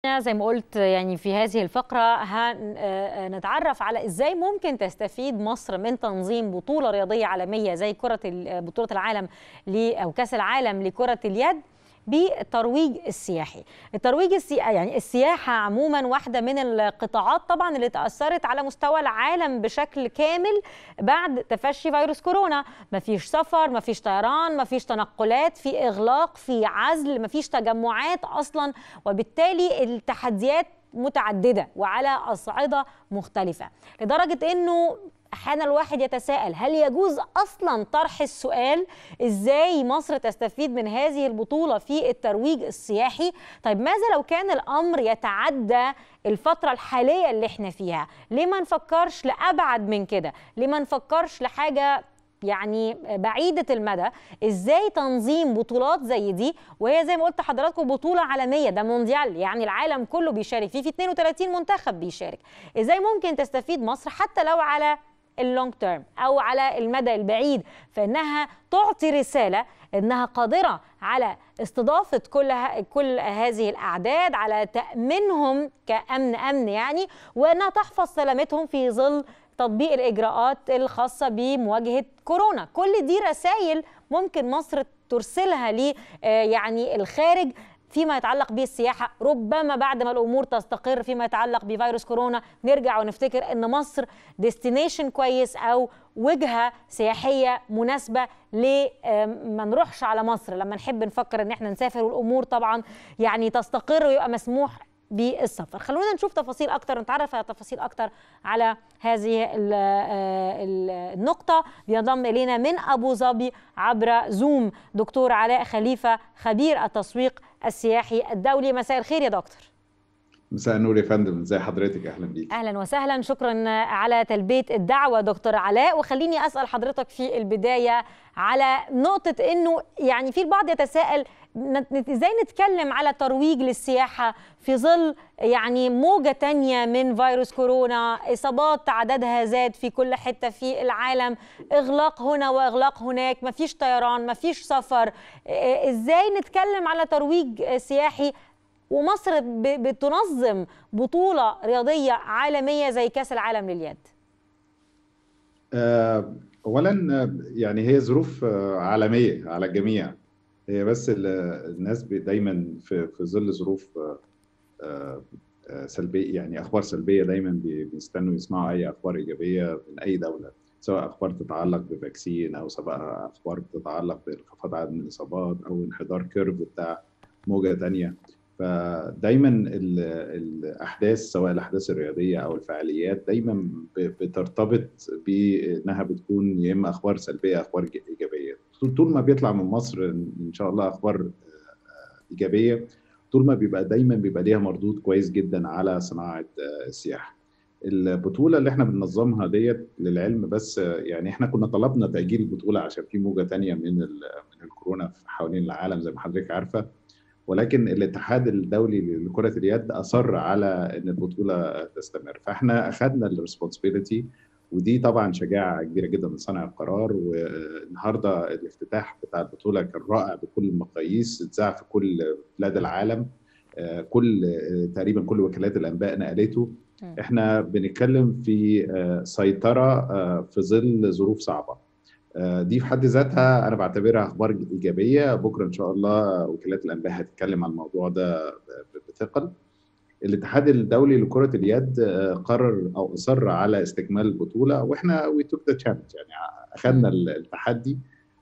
زي ما قلت يعني في هذه الفقرة هنتعرف على ازاي ممكن تستفيد مصر من تنظيم بطولة رياضية عالمية زي كرة بطولة العالم او كأس العالم لكرة اليد بالترويج السياحي الترويج السياحي يعني السياحة عموما واحدة من القطاعات طبعا اللي تأثرت على مستوى العالم بشكل كامل بعد تفشي فيروس كورونا مفيش سفر مفيش طيران مفيش تنقلات في إغلاق في عزل مفيش تجمعات أصلا وبالتالي التحديات متعددة وعلى أصعدة مختلفة لدرجة أنه احيانا الواحد يتساءل هل يجوز اصلا طرح السؤال ازاي مصر تستفيد من هذه البطوله في الترويج السياحي طيب ماذا لو كان الامر يتعدى الفتره الحاليه اللي احنا فيها ليه ما نفكرش لابعد من كده ليه ما نفكرش لحاجه يعني بعيدة المدى ازاي تنظيم بطولات زي دي وهي زي ما قلت لحضراتكم بطولة عالمية ده مونديال يعني العالم كله بيشارك فيه في 32 منتخب بيشارك ازاي ممكن تستفيد مصر حتى لو على اللونج تيرم او على المدى البعيد فانها تعطي رساله انها قادره على استضافه كل كل هذه الاعداد على تامينهم كامن امن يعني وانها تحفظ سلامتهم في ظل تطبيق الاجراءات الخاصه بمواجهه كورونا كل دي رسائل ممكن مصر ترسلها ل يعني الخارج فيما يتعلق بالسياحة ربما بعد ما الأمور تستقر فيما يتعلق بفيروس كورونا نرجع ونفتكر أن مصر ديستنيشن كويس أو وجهة سياحية مناسبة لما نروحش على مصر لما نحب نفكر أن احنا نسافر والأمور طبعا يعني تستقر ويبقى مسموح بالسفر خلونا نشوف تفاصيل أكتر نتعرف على تفاصيل أكتر على هذه النقطة بينضم إلينا من أبو ظبي عبر زوم دكتور علاء خليفة خبير التسويق السياحي الدولي مساء الخير يا دكتور مساء النور يا فندم ازي حضرتك اهلا بيك اهلا وسهلا شكرا على تلبيه الدعوه دكتور علاء وخليني اسال حضرتك في البدايه على نقطه انه يعني في البعض يتساءل ازاي نتكلم على ترويج للسياحه في ظل يعني موجه تانية من فيروس كورونا اصابات عددها زاد في كل حته في العالم اغلاق هنا واغلاق هناك مفيش طيران مفيش سفر ازاي نتكلم على ترويج سياحي ومصر بتنظم بطولة رياضية عالمية زي كأس العالم لليد أولا يعني هي ظروف عالمية على الجميع هي بس الناس دايما في ظل ظروف سلبية يعني أخبار سلبية دايما بيستنوا يسمعوا أي أخبار إيجابية من أي دولة سواء أخبار تتعلق بفاكسين أو سواء أخبار بتتعلق بانخفاض عدد الإصابات أو انحدار كيرف بتاع موجة تانية فدايما الاحداث سواء الاحداث الرياضيه او الفعاليات دايما بترتبط بانها بتكون يا اما اخبار سلبيه اخبار ايجابيه طول ما بيطلع من مصر ان شاء الله اخبار ايجابيه طول ما بيبقى دايما بيبقى ليها مردود كويس جدا على صناعه السياحه البطوله اللي احنا بننظمها ديت للعلم بس يعني احنا كنا طلبنا تاجيل البطوله عشان في موجه ثانيه من من الكورونا حوالين العالم زي ما حضرتك عارفه ولكن الاتحاد الدولي لكرة اليد أصر على أن البطولة تستمر فإحنا أخذنا الريسبونسبيلتي ودي طبعا شجاعة كبيرة جدا من صانع القرار والنهاردة الافتتاح بتاع البطولة كان رائع بكل المقاييس اتذاع في كل بلاد العالم كل تقريبا كل وكالات الأنباء نقلته احنا بنتكلم في سيطرة في ظل ظروف صعبة دي في حد ذاتها انا بعتبرها اخبار ايجابيه بكره ان شاء الله وكالات الانباء هتتكلم عن الموضوع ده بثقل الاتحاد الدولي لكره اليد قرر او اصر على استكمال البطوله واحنا وي توك ذا تشالنج يعني اخذنا التحدي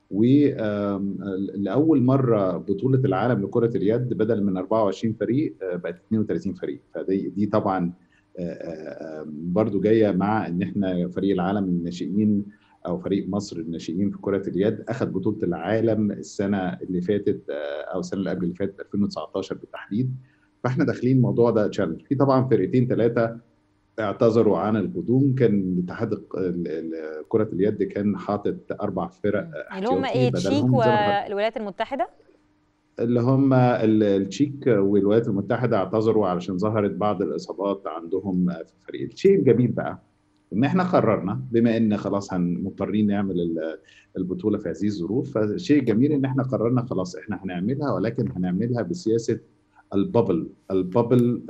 ولاول مره بطوله العالم لكره اليد بدل من 24 فريق بقت 32 فريق فدي دي طبعا برضو جايه مع ان احنا فريق العالم الناشئين او فريق مصر الناشئين في كره اليد اخذ بطوله العالم السنه اللي فاتت او السنه اللي قبل اللي فاتت 2019 بالتحديد فاحنا داخلين الموضوع ده تشالنج في طبعا فرقتين ثلاثه اعتذروا عن القدوم كان اتحاد كره اليد كان حاطط اربع فرق اللي هم ايه تشيك والولايات المتحده اللي هم التشيك والولايات المتحده اعتذروا علشان ظهرت بعض الاصابات عندهم في الفريق الشيء الجميل بقى ان احنا قررنا بما ان خلاص مضطرين نعمل البطوله في هذه الظروف فالشيء الجميل ان احنا قررنا خلاص احنا هنعملها ولكن هنعملها بسياسه البابل البابل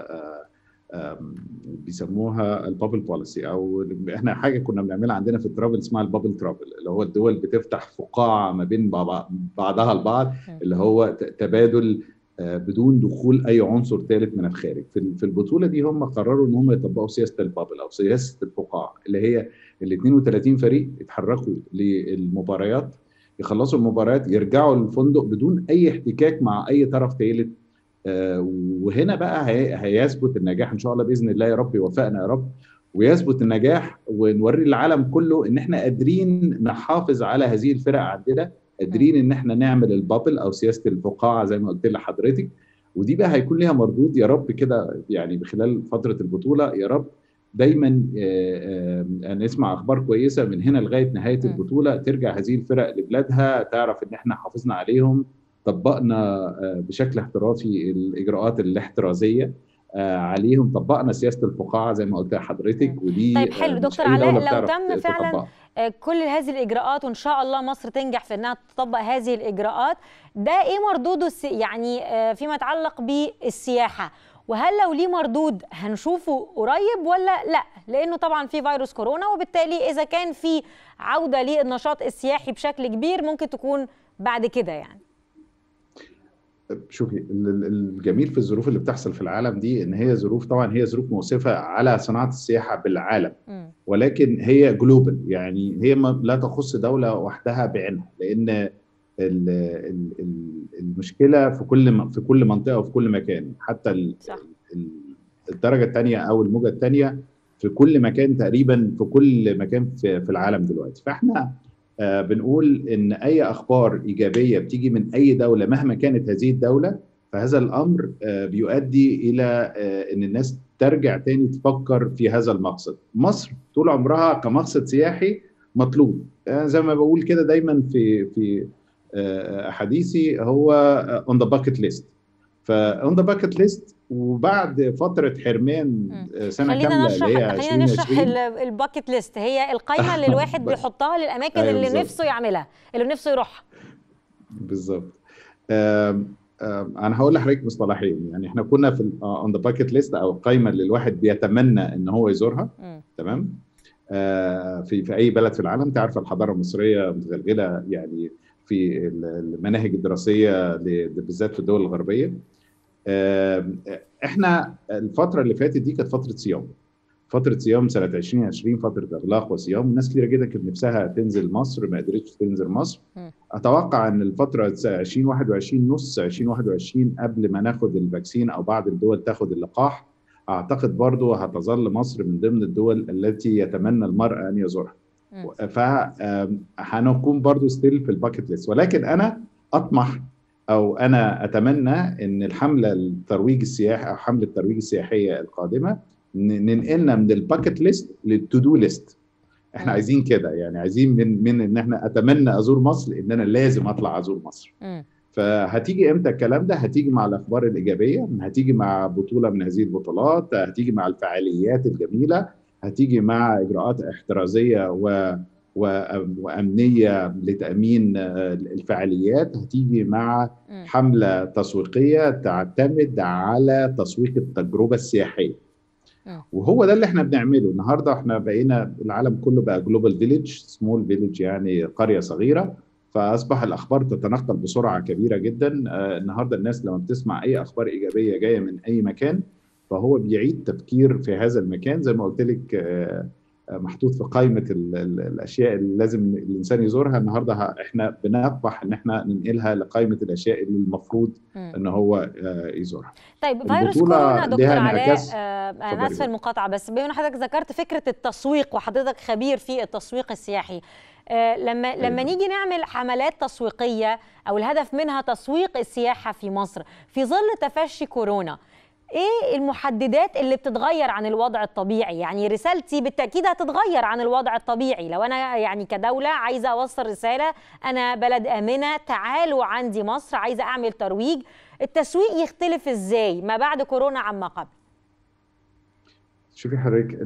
بيسموها البابل بوليسي او احنا حاجه كنا بنعملها عندنا في الترافل اسمها البابل ترافل اللي هو الدول بتفتح فقاعه ما بين بعضها البعض اللي هو تبادل بدون دخول اي عنصر ثالث من الخارج في البطوله دي هم قرروا ان هم يطبقوا سياسه البابل او سياسه الفقاعه اللي هي ال 32 فريق يتحركوا للمباريات يخلصوا المباريات يرجعوا للفندق بدون اي احتكاك مع اي طرف ثالث وهنا بقى هيثبت النجاح ان شاء الله باذن الله يا رب يوفقنا يا رب ويثبت النجاح ونوري العالم كله ان احنا قادرين نحافظ على هذه الفرق عندنا قادرين ان احنا نعمل البابل او سياسه الفقاعه زي ما قلت لحضرتك ودي بقى هيكون ليها مردود يا رب كده يعني خلال فتره البطوله يا رب دايما نسمع اخبار كويسه من هنا لغايه نهايه البطوله ترجع هذه الفرق لبلادها تعرف ان احنا حافظنا عليهم طبقنا بشكل احترافي الاجراءات الاحترازيه عليهم طبقنا سياسه الفقاعه زي ما قلت لحضرتك ودي طيب حلو دكتور علاء لو تم فعلا تطبق. كل هذه الاجراءات وان شاء الله مصر تنجح في انها تطبق هذه الاجراءات ده ايه مردوده يعني فيما يتعلق بالسياحه وهل لو ليه مردود هنشوفه قريب ولا لا لانه طبعا في فيروس كورونا وبالتالي اذا كان في عوده للنشاط السياحي بشكل كبير ممكن تكون بعد كده يعني شوفي الجميل في الظروف اللي بتحصل في العالم دي ان هي ظروف طبعا هي ظروف مؤسفه على صناعه السياحه بالعالم ولكن هي جلوبال يعني هي ما لا تخص دوله وحدها بعينها لان المشكله في كل في كل منطقه وفي كل مكان حتى الدرجه الثانيه او الموجه الثانيه في كل مكان تقريبا في كل مكان في العالم دلوقتي فاحنا آه بنقول ان اي اخبار ايجابيه بتيجي من اي دوله مهما كانت هذه الدوله فهذا الامر آه بيؤدي الى آه ان الناس ترجع تاني تفكر في هذا المقصد مصر طول عمرها كمقصد سياحي مطلوب زي ما بقول كده دايما في في حديثي هو اون ذا باكيت ليست فاون ذا باكيت ليست وبعد فتره حرمان سنه كامله اللي هي خلينا نشرح الباكيت ليست هي القائمه اللي الواحد بيحطها للاماكن أيوة اللي بالزبط. نفسه يعملها اللي نفسه يروحها بالظبط انا هقول لحضرتك مصطلحين يعني احنا كنا في اون ذا باكيت ليست او القائمه اللي الواحد بيتمنى ان هو يزورها م. تمام آه في في اي بلد في العالم تعرف الحضاره المصريه متغلغله يعني في المناهج الدراسيه بالذات في الدول الغربيه احنا الفتره اللي فاتت دي كانت فتره صيام فتره صيام سنه 2020 فتره اغلاق وصيام ناس كثيره جدا كانت نفسها تنزل مصر ما قدرتش تنزل مصر اتوقع ان الفتره 2021 نص 2021 قبل ما ناخد الفاكسين او بعض الدول تاخد اللقاح اعتقد برضو هتظل مصر من ضمن الدول التي يتمنى المرء ان يزورها فهنكون برضو ستيل في الباكت ليست ولكن انا اطمح او انا اتمنى ان الحمله الترويج السياحي او حمله الترويج السياحيه القادمه ننقلنا من الباكت ليست للتو دو ليست احنا عايزين كده يعني عايزين من من ان احنا اتمنى ازور مصر ان انا لازم اطلع ازور مصر فهتيجي امتى الكلام ده هتيجي مع الاخبار الايجابيه هتيجي مع بطوله من هذه البطولات هتيجي مع الفعاليات الجميله هتيجي مع اجراءات احترازيه و وامنيه لتامين الفعاليات هتيجي مع حمله تسويقيه تعتمد على تسويق التجربه السياحيه وهو ده اللي احنا بنعمله النهارده احنا بقينا العالم كله بقى جلوبال فيليج سمول فيليج يعني قريه صغيره فاصبح الاخبار تتنقل بسرعه كبيره جدا آه النهارده الناس لما بتسمع اي اخبار ايجابيه جايه من اي مكان فهو بيعيد تفكير في هذا المكان زي ما قلت لك آه محطوط في قائمه ال ال الاشياء اللي لازم الانسان يزورها النهارده احنا بنطمح ان احنا ننقلها لقائمه الاشياء اللي المفروض ان هو يزورها. طيب فيروس كورونا دكتور علاء انا اسفه المقاطعه بس بما ان حضرتك ذكرت فكره التسويق وحضرتك خبير في التسويق السياحي آه لما لما نيجي نعمل حملات تسويقيه او الهدف منها تسويق السياحه في مصر في ظل تفشي كورونا ايه المحددات اللي بتتغير عن الوضع الطبيعي يعني رسالتي بالتاكيد هتتغير عن الوضع الطبيعي لو انا يعني كدوله عايزه اوصل رساله انا بلد امنه تعالوا عندي مصر عايزه اعمل ترويج التسويق يختلف ازاي ما بعد كورونا عما قبل شوفي حضرتك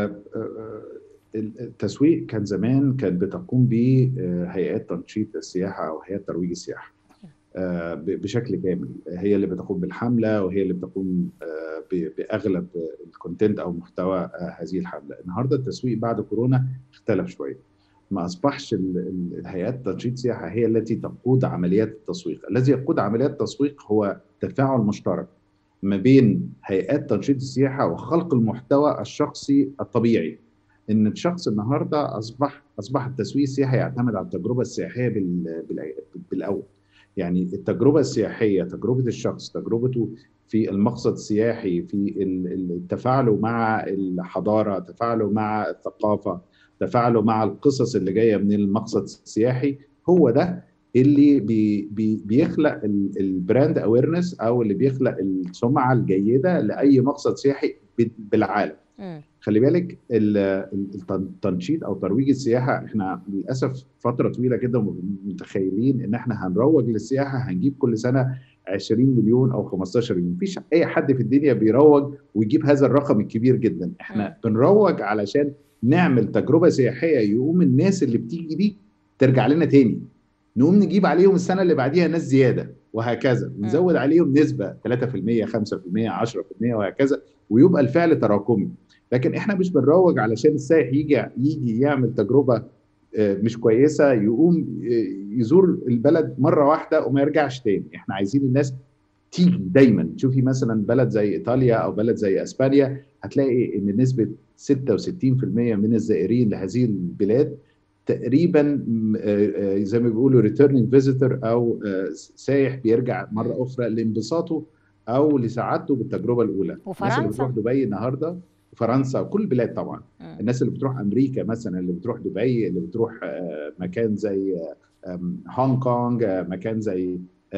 التسويق كان زمان كانت بتقوم به هيئات تنشيط السياحه او هيئات ترويج السياحه بشكل كامل هي اللي بتقوم بالحمله وهي اللي بتقوم باغلب الكونتنت او محتوى هذه الحمله النهارده التسويق بعد كورونا اختلف شويه ما اصبحش الهيئات تنشيط السياحه هي التي تقود عمليات التسويق الذي يقود عمليات التسويق هو تفاعل مشترك ما بين هيئات تنشيط السياحه وخلق المحتوى الشخصي الطبيعي ان الشخص النهارده اصبح اصبح التسويق السياحي يعتمد على التجربه السياحيه بالاول يعني التجربه السياحيه تجربه الشخص تجربته في المقصد السياحي في تفاعله مع الحضاره تفاعله مع الثقافه تفاعله مع القصص اللي جايه من المقصد السياحي هو ده اللي بي بي بيخلق البراند اويرنس او اللي بيخلق السمعه الجيده لاي مقصد سياحي بالعالم خلي بالك التنشيط او ترويج السياحه احنا للاسف فتره طويله كده متخيلين ان احنا هنروج للسياحه هنجيب كل سنه 20 مليون او 15 مليون مفيش اي حد في الدنيا بيروج ويجيب هذا الرقم الكبير جدا احنا م. بنروج علشان نعمل تجربه سياحيه يقوم الناس اللي بتيجي دي ترجع لنا تاني نقوم نجيب عليهم السنه اللي بعديها ناس زياده وهكذا ونزود عليهم نسبه 3% 5% 10% وهكذا ويبقى الفعل تراكمي لكن احنا مش بنروج علشان السائح يجي يجي يعمل تجربه مش كويسه يقوم يزور البلد مره واحده وما يرجعش تاني احنا عايزين الناس تيجي دايما تشوفي مثلا بلد زي ايطاليا او بلد زي اسبانيا هتلاقي ان نسبه 66% من الزائرين لهذه البلاد تقريبا زي ما بيقولوا ريتيرنينج فيزيتور او سايح بيرجع مره اخرى لانبساطه او لسعادته بالتجربه الاولى وفرنسا الناس اللي بتروح دبي النهارده فرنسا كل البلاد طبعا م. الناس اللي بتروح امريكا مثلا اللي بتروح دبي اللي بتروح مكان زي هونج كونج مكان زي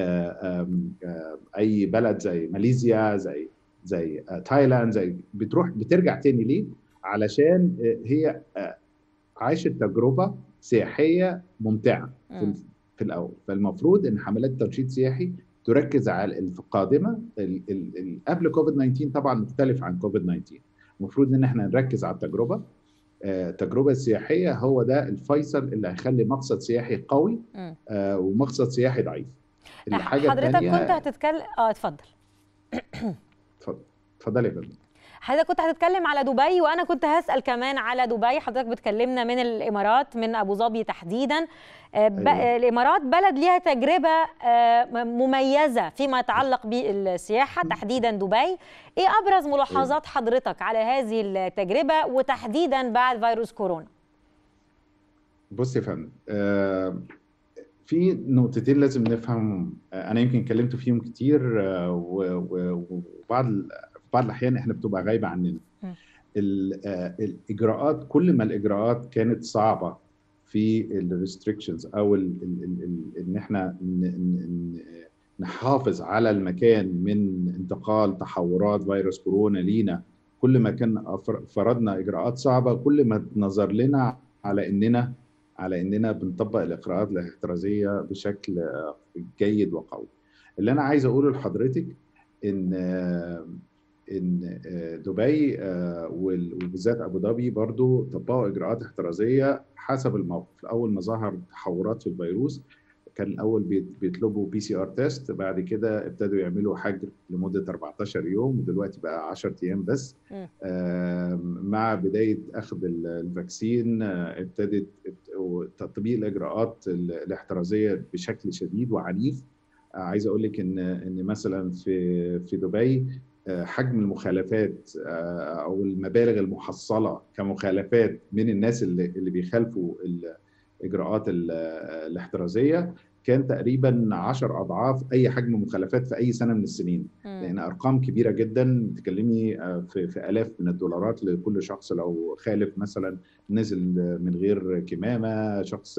اي بلد زي ماليزيا زي زي تايلاند زي بتروح بترجع تاني ليه علشان هي عاشت تجربه سياحيه ممتعه في, في الاول فالمفروض ان حملات تنشيط سياحي تركز على القادمه قبل كوفيد 19 طبعا مختلف عن كوفيد 19 المفروض ان احنا نركز على التجربه التجربه السياحيه هو ده الفيصل اللي هيخلي مقصد سياحي قوي آه ومقصد سياحي ضعيف الحاجه حضرتك كنت هتتكلم اه اتفضل اتفضل اتفضلي يا فندم حضرتك كنت هتتكلم على دبي وانا كنت هسال كمان على دبي حضرتك بتكلمنا من الامارات من ابو ظبي تحديدا أيوة. الامارات بلد ليها تجربه مميزه فيما يتعلق بالسياحه تحديدا دبي ايه ابرز ملاحظات حضرتك على هذه التجربه وتحديدا بعد فيروس كورونا بص يا فندم آه في نقطتين لازم نفهمهم انا يمكن اتكلمت فيهم كتير وبعض بعض الاحيان احنا بتبقى غايبه عننا الاجراءات كل ما الاجراءات كانت صعبه في الريستريكشنز او ال ال ال ان احنا نحافظ على المكان من انتقال تحورات فيروس كورونا لينا كل ما كان فرضنا اجراءات صعبه كل ما نظر لنا على اننا على اننا بنطبق الاجراءات الاحترازيه بشكل جيد وقوي. اللي انا عايز اقوله لحضرتك ان ان دبي وبالذات ابو ظبي برضو طبقوا اجراءات احترازيه حسب الموقف اول ما ظهر تحورات في الفيروس كان الاول بيطلبوا بي سي ار تيست بعد كده ابتدوا يعملوا حجر لمده 14 يوم ودلوقتي بقى 10 ايام بس مع بدايه اخذ الفاكسين ابتدت تطبيق الاجراءات الاحترازيه بشكل شديد وعنيف عايز اقول لك ان ان مثلا في في دبي حجم المخالفات او المبالغ المحصله كمخالفات من الناس اللي اللي بيخالفوا الاجراءات الاحترازيه كان تقريبا 10 اضعاف اي حجم مخالفات في اي سنه من السنين م. لان ارقام كبيره جدا بتتكلمي في, في الاف من الدولارات لكل شخص لو خالف مثلا نزل من غير كمامه شخص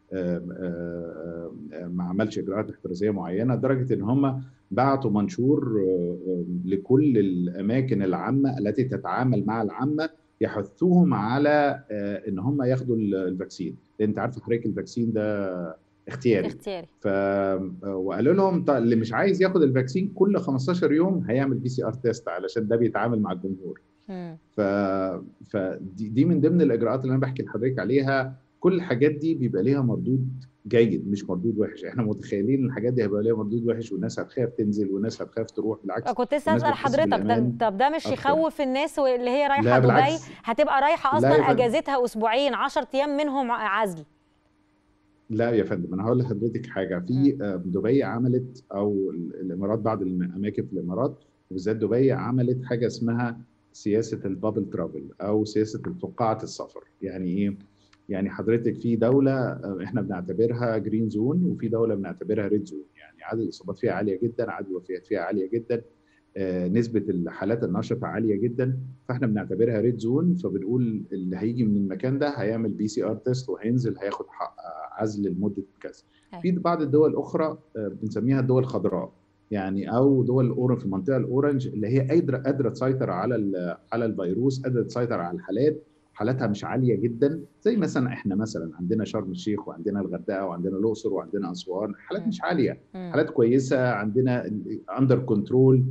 ما عملش اجراءات احترازيه معينه لدرجه ان هم بعتوا منشور لكل الاماكن العامه التي تتعامل مع العامه يحثوهم على ان هم ياخدوا الفاكسين لان انت عارف حضرتك الفاكسين ده اختياري اختياري ف وقالوا لهم اللي مش عايز ياخد الفاكسين كل 15 يوم هيعمل بي سي ار تيست علشان ده بيتعامل مع الجمهور ف فدي دي من ضمن الاجراءات اللي انا بحكي لحضرتك عليها كل الحاجات دي بيبقى ليها مردود جيد مش مردود وحش احنا متخيلين ان الحاجات دي هيبقى ليها مردود وحش والناس هتخاف تنزل والناس هتخاف تروح بالعكس كنت لسه اسال حضرتك ده طب ده مش أكتر. يخوف الناس اللي هي رايحه لا دبي بالعكس. هتبقى رايحه لا اصلا يا فندم. اجازتها اسبوعين 10 ايام منهم عزل لا يا فندم انا هقول لحضرتك حاجه في آه، دبي عملت او ال- الامارات بعض الاماكن في الامارات وبالذات دبي عملت حاجه اسمها سياسه البابل ترافل او سياسه فقاعه السفر يعني ايه يعني حضرتك في دوله آه، احنا بنعتبرها جرين زون وفي دوله بنعتبرها ريد زون يعني عدد الاصابات فيها عاليه جدا عدد الوفيات فيها عاليه جدا آه، نسبه الحالات النشطه عاليه جدا فاحنا بنعتبرها ريد زون فبنقول اللي هيجي من المكان ده هيعمل بي سي ار تيست وهينزل هياخد حق عزل لمده كذا. أيوة. في بعض الدول الاخرى آه، بنسميها الدول الخضراء يعني او دول الاورنج في المنطقه الاورنج اللي هي قادره قادره تسيطر على ال- على الفيروس قادره تسيطر على الحالات حالاتها مش عاليه جدا زي مثلا احنا مثلا عندنا شرم الشيخ وعندنا الغردقه وعندنا الاقصر وعندنا اسوان حالات مم. مش عاليه مم. حالات كويسه عندنا اندر كنترول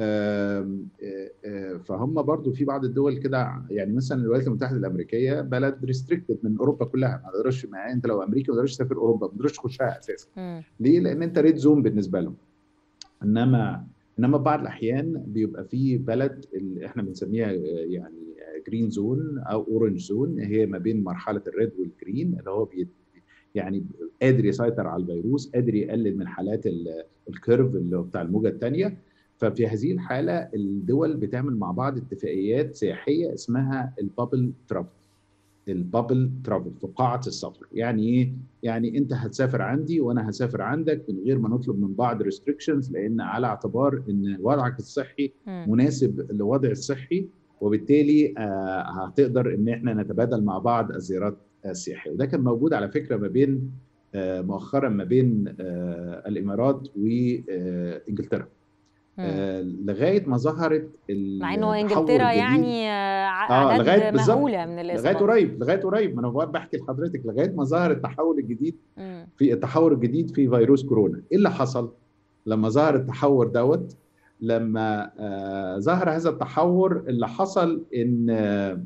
فهم برضو في بعض الدول كده يعني مثلا الولايات المتحده الامريكيه بلد ريستريكتد من اوروبا كلها ما تقدرش مع انت لو امريكي ما تقدرش تسافر اوروبا ما تقدرش تخشها اساسا مم. ليه؟ لان انت ريد زون بالنسبه لهم انما انما بعض الاحيان بيبقى في بلد اللي احنا بنسميها آه، يعني جرين زون او اورنج زون هي ما بين مرحله الريد والجرين اللي هو بي يعني قادر يسيطر على الفيروس قادر يقلل من حالات ال- الكيرف اللي هو بتاع الموجه الثانيه ففي هذه الحاله الدول بتعمل مع بعض اتفاقيات سياحيه اسمها البابل ترافل البابل ترافل فقاعه السفر يعني ايه يعني انت هتسافر عندي وانا هسافر عندك من غير ما نطلب من بعض ريستريكشنز لان على اعتبار ان وضعك الصحي مم. مناسب للوضع الصحي وبالتالي آه، هتقدر ان احنا نتبادل مع بعض الزيارات السياحيه وده كان موجود على فكره ما بين آه، مؤخرا ما بين آه، الامارات وانجلترا مم. آه، لغايه ما ظهرت مع انه التحول انجلترا الجديد. يعني آه، آه، اعداد لغاية بالظبط. مهوله من لغايه الاصابات قريب لغايه قريب ما انا بقول بحكي لحضرتك لغايه ما ظهر التحول الجديد مم. في التحور الجديد في فيروس كورونا ايه اللي حصل لما ظهر التحور دوت لما آه ظهر هذا التحور اللي حصل ان آه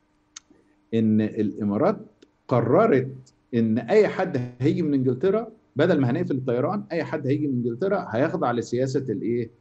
ان الامارات قررت ان اي حد هيجي من انجلترا بدل ما هنقفل الطيران اي حد هيجي من انجلترا هيخضع لسياسه الايه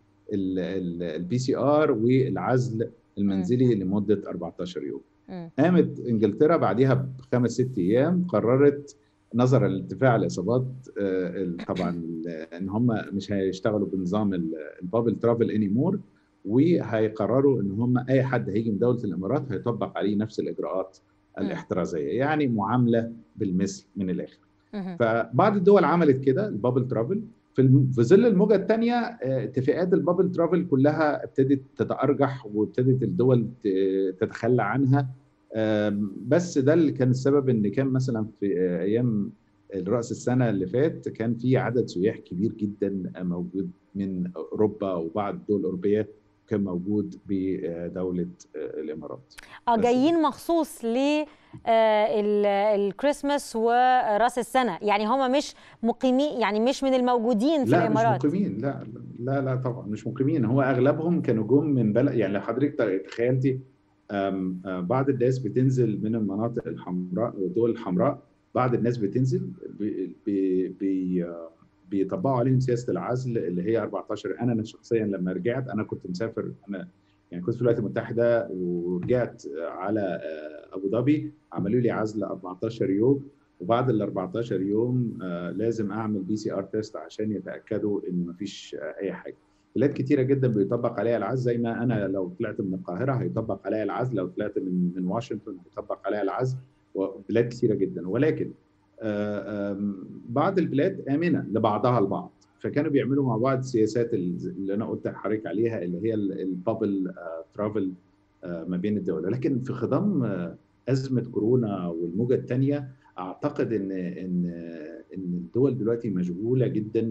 البي سي ار والعزل المنزلي لمده 14 يوم مم. قامت انجلترا بعديها بخمس ست ايام قررت نظرا لارتفاع الاصابات آه، ال- طبعا ال- ان هم مش هيشتغلوا بنظام ال- البابل ترافل اني مور وهيقرروا ان هم اي حد هيجي من دوله الامارات هيطبق عليه نفس الاجراءات الاحترازيه يعني معامله بالمثل من الاخر مم. فبعض الدول عملت كده البابل ترافل في الم- في ظل الموجه الثانيه اتفاقات البابل ترافل كلها ابتدت تتارجح وابتدت الدول ت- تتخلى عنها آم، بس ده اللي كان السبب ان كان مثلا في آه، ايام راس السنه اللي فات كان في عدد سياح كبير جدا موجود من اوروبا وبعض الدول الاوروبيه كان موجود بدوله آه، الامارات اه بس جايين مخصوص ل آه، ال- الكريسماس وراس السنه يعني هم مش مقيمين يعني مش من الموجودين في لا الامارات مش مقيمين لا لا لا طبعا مش مقيمين هو اغلبهم كانوا جم من بلد يعني لو حضرتك تخيلتي أم، أه، بعض الناس بتنزل من المناطق الحمراء والدول الحمراء بعض الناس بتنزل بي بي بي آه، بيطبقوا عليهم سياسه العزل اللي هي 14 انا شخصيا لما رجعت انا كنت مسافر انا يعني كنت في الولايات المتحده ورجعت على آه، ابو ظبي عملوا لي عزل 14 يوم وبعد ال 14 يوم آه، لازم اعمل بي سي ار تيست عشان يتاكدوا ان مفيش آه، اي حاجه بلاد كتيره جدا بيطبق عليها العزل زي ما انا لو طلعت من القاهره هيطبق عليها العزل لو طلعت من من واشنطن هيطبق عليها العزل وبلاد كتيره جدا ولكن آه، آم، بعض البلاد امنه لبعضها البعض فكانوا بيعملوا مع بعض سياسات اللي انا قلت لحضرتك عليها اللي هي البابل ترافل ما بين الدول لكن في خضم آه، ازمه كورونا والموجه الثانيه اعتقد ان ان ان الدول دلوقتي مشغوله جدا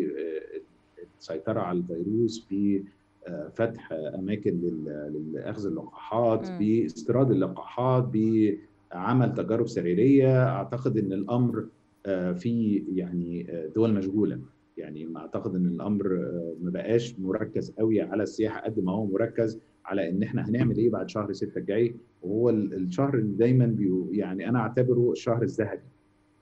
بالسيطره على الفيروس بفتح اماكن لل- لاخذ اللقاحات مم. باستيراد اللقاحات بعمل تجارب سريريه اعتقد ان الامر آه، في يعني آه، دول مشغوله يعني ما اعتقد ان الامر آه، ما بقاش مركز قوي على السياحه قد ما هو مركز على ان احنا هنعمل ايه بعد شهر 6 الجاي وهو ال- الشهر اللي دايما بيو يعني انا اعتبره الشهر الذهبي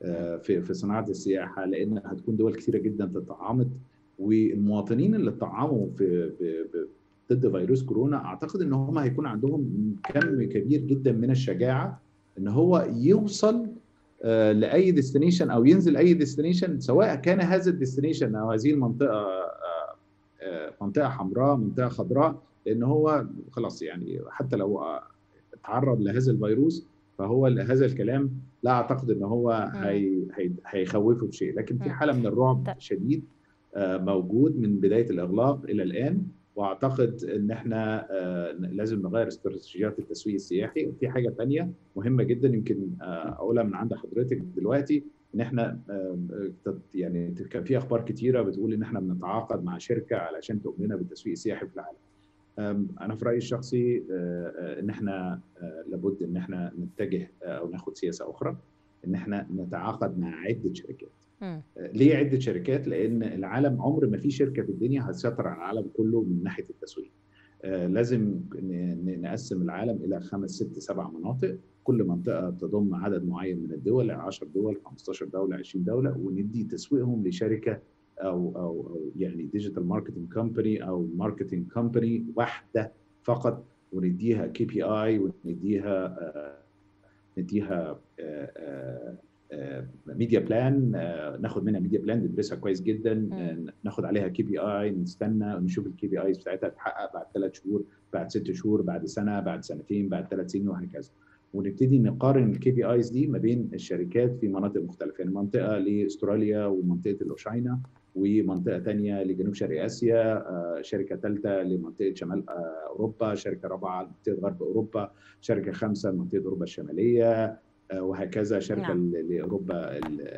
في في صناعه السياحه لان هتكون دول كثيره جدا تطعمت والمواطنين اللي اتطعموا في ضد فيروس كورونا اعتقد ان هم هيكون عندهم كم كبير جدا من الشجاعه ان هو يوصل لاي ديستنيشن او ينزل اي ديستنيشن سواء كان هذا الديستنيشن او هذه المنطقه منطقه حمراء منطقه خضراء لان هو خلاص يعني حتى لو تعرض لهذا الفيروس فهو هذا الكلام لا اعتقد ان هو هي هي هيخوفه بشيء لكن في حاله من الرعب شديد موجود من بدايه الاغلاق الى الان واعتقد ان احنا لازم نغير استراتيجيات التسويق السياحي وفي حاجه ثانيه مهمه جدا يمكن اقولها من عند حضرتك دلوقتي ان احنا يعني كان في اخبار كتيره بتقول ان احنا بنتعاقد مع شركه علشان تؤمننا بالتسويق السياحي في العالم. انا في رايي الشخصي ان احنا لابد ان احنا نتجه او ناخد سياسه اخرى ان احنا نتعاقد مع عده شركات. ليه عده شركات؟ لان العالم عمر ما في شركه في الدنيا هتسيطر على العالم كله من ناحيه التسويق. لازم نقسم العالم الى خمس ست سبع مناطق كل منطقه تضم عدد معين من الدول 10 دول 15 دوله 20 دوله وندي تسويقهم لشركه او او او يعني ديجيتال ماركتنج كومباني او ماركتنج كومباني واحده فقط ونديها كي بي اي ونديها آه نديها آه آه ميديا بلان ناخد منها ميديا بلان ندرسها كويس جدا ناخد عليها كي بي اي نستنى نشوف الكي بي ايز بتاعتها تتحقق بعد ثلاث شهور بعد ست شهور بعد سنه بعد سنتين بعد ثلاث سنين وهكذا ونبتدي نقارن الكي بي ايز دي ما بين الشركات في مناطق مختلفه يعني منطقه لاستراليا ومنطقه الاوشاينا ومنطقه ثانيه لجنوب شرق اسيا شركه ثالثه لمنطقه شمال اوروبا شركه رابعه لمنطقه غرب اوروبا شركه خامسه لمنطقه اوروبا الشماليه وهكذا شركه نعم. لاوروبا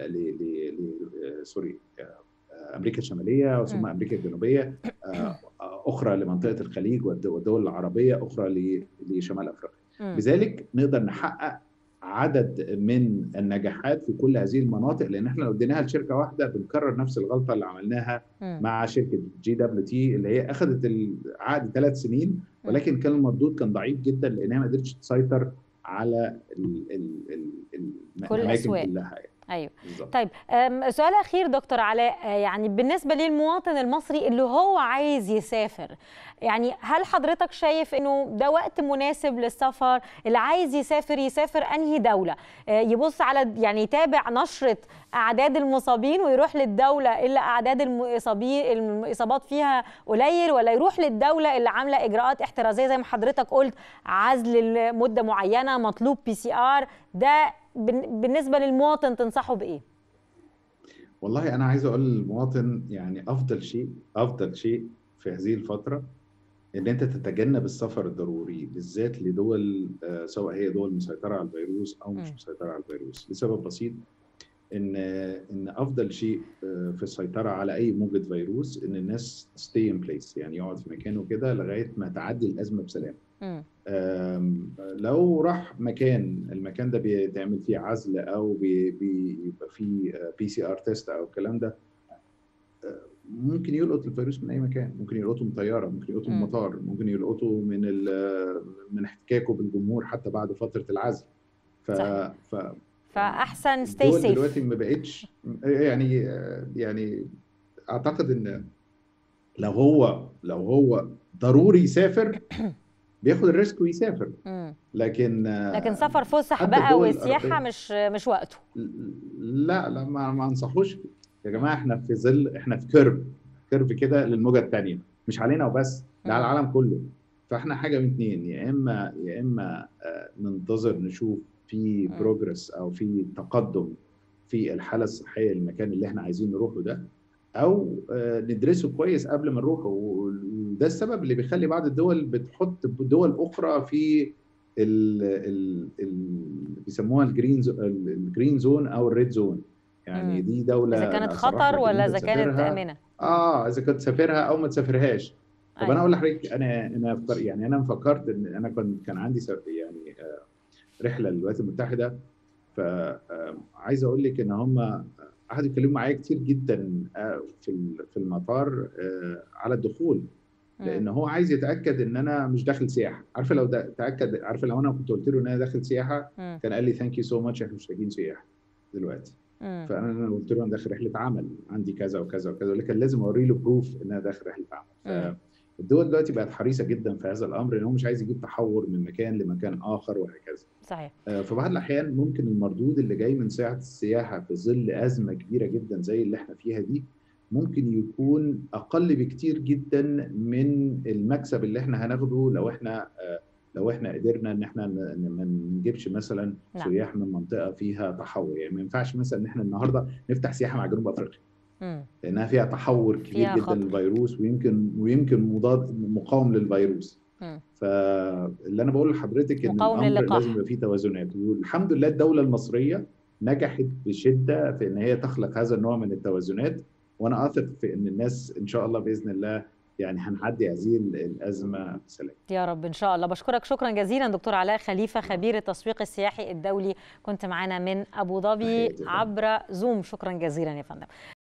سوري امريكا الشماليه ثم امريكا الجنوبيه اخرى لمنطقه الخليج والدول العربيه اخرى لشمال افريقيا بذلك نقدر نحقق عدد من النجاحات في كل هذه المناطق لان احنا لو اديناها لشركه واحده بنكرر نفس الغلطه اللي عملناها م. مع شركه جي دبليو تي اللي هي اخذت العقد ثلاث سنين ولكن كان المردود كان ضعيف جدا لانها ما قدرتش تسيطر على ال ال ال كل الاماكن كلها يعني. ايوه بالزبط. طيب سؤال اخير دكتور علاء يعني بالنسبه للمواطن المصري اللي هو عايز يسافر يعني هل حضرتك شايف انه ده وقت مناسب للسفر اللي عايز يسافر يسافر انهي دوله يبص على يعني يتابع نشره اعداد المصابين ويروح للدوله اللي اعداد المصابين الاصابات فيها قليل ولا يروح للدوله اللي عامله اجراءات احترازيه زي ما حضرتك قلت عزل لمده معينه مطلوب بي سي ار ده بالنسبه للمواطن تنصحه بايه؟ والله انا عايز اقول للمواطن يعني افضل شيء افضل شيء في هذه الفتره ان انت تتجنب السفر الضروري بالذات لدول سواء هي دول مسيطره على الفيروس او مش مسيطره على الفيروس لسبب بسيط ان ان افضل شيء في السيطره على اي موجه فيروس ان الناس stay in place يعني يقعد في مكانه كده لغايه ما تعدي الازمه بسلام لو راح مكان المكان ده بيتعمل فيه عزل او بيبقى فيه بي سي ار تيست او الكلام ده ممكن يلقط الفيروس من اي مكان ممكن يلقطه من طياره ممكن يلقطه من مطار ممكن يلقطه من من احتكاكه بالجمهور حتى بعد فتره العزل ف, ف... فاحسن ستي سيف دلوقتي ما بقتش يعني يعني اعتقد ان لو هو لو هو ضروري يسافر بياخد الريسك ويسافر لكن لكن سفر فسح بقى وسياحه مش مش وقته لا لا ما, ما انصحوش يا جماعه احنا في ظل احنا في كيرف كيرف كده للموجه الثانيه مش علينا وبس ده على العالم كله فاحنا حاجه من اثنين يا اما يا اما ننتظر نشوف في بروجرس او في تقدم في الحاله الصحيه للمكان اللي احنا عايزين نروحه ده او ندرسه كويس قبل ما نروح وده السبب اللي بيخلي بعض الدول بتحط دول اخرى في ال ال ال بيسموها الجرين الجرين زون او الريد زون يعني مم. دي دوله اذا كانت خطر ولا اذا كانت امنه اه اذا كنت تسافرها او ما تسافرهاش طب أيوة. انا اقول لحضرتك انا انا يعني انا فكرت ان انا كنت كان عندي يعني رحله للولايات المتحده فعايز اقول لك ان هم قعدوا يتكلموا معايا كتير جدا في في المطار على الدخول لان هو عايز يتاكد ان انا مش داخل سياحه عارفه لو ده تاكد عارفه لو انا كنت قلت له ان انا داخل سياحه كان قال لي ثانك يو سو ماتش احنا مش محتاجين سياحه دلوقتي مم. فانا أنا قلت له انا داخل رحله عمل عندي كذا وكذا وكذا ولكن لازم اوري له بروف ان انا داخل رحله عمل مم. فالدول دلوقتي بقت حريصه جدا في هذا الامر ان هو مش عايز يجيب تحور من مكان لمكان اخر وهكذا صحيح آه، في بعض الاحيان ممكن المردود اللي جاي من ساعه السياحه في ظل ازمه كبيره جدا زي اللي احنا فيها دي ممكن يكون اقل بكتير جدا من المكسب اللي احنا هناخده لو احنا آه، لو احنا قدرنا ان احنا ن- ن- ما نجيبش مثلا نعم. سياح من منطقه فيها تحور يعني ما ينفعش مثلا ان احنا النهارده نفتح سياحه مع جنوب افريقيا مم. لانها فيها تحور كبير فيها جدا خطر. للفيروس ويمكن ويمكن مضاد مقاوم للفيروس مم. فاللي انا بقول لحضرتك ان مقاوم الامر للقاح. لازم يبقى فيه توازنات والحمد لله الدوله المصريه نجحت بشده في ان هي تخلق هذا النوع من التوازنات وانا اثق في ان الناس ان شاء الله باذن الله يعني هنعدي هذه الازمه بسلام يا رب ان شاء الله بشكرك شكرا جزيلا دكتور علاء خليفه خبير التسويق السياحي الدولي كنت معنا من ابو ظبي تحياتي. عبر زوم شكرا جزيلا يا فندم